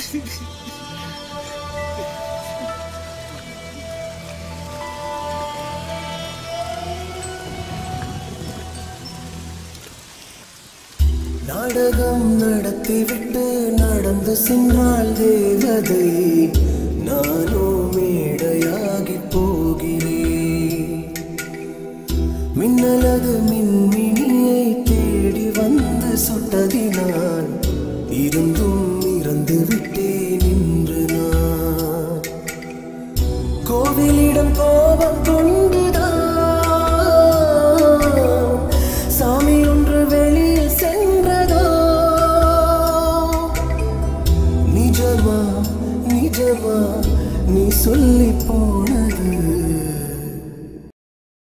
நாடகம் நடத்திவிட்டு நடந்து சென்றாள் தேவதை நானோ மேடையாகி போகிறேன் மின்னலது மின்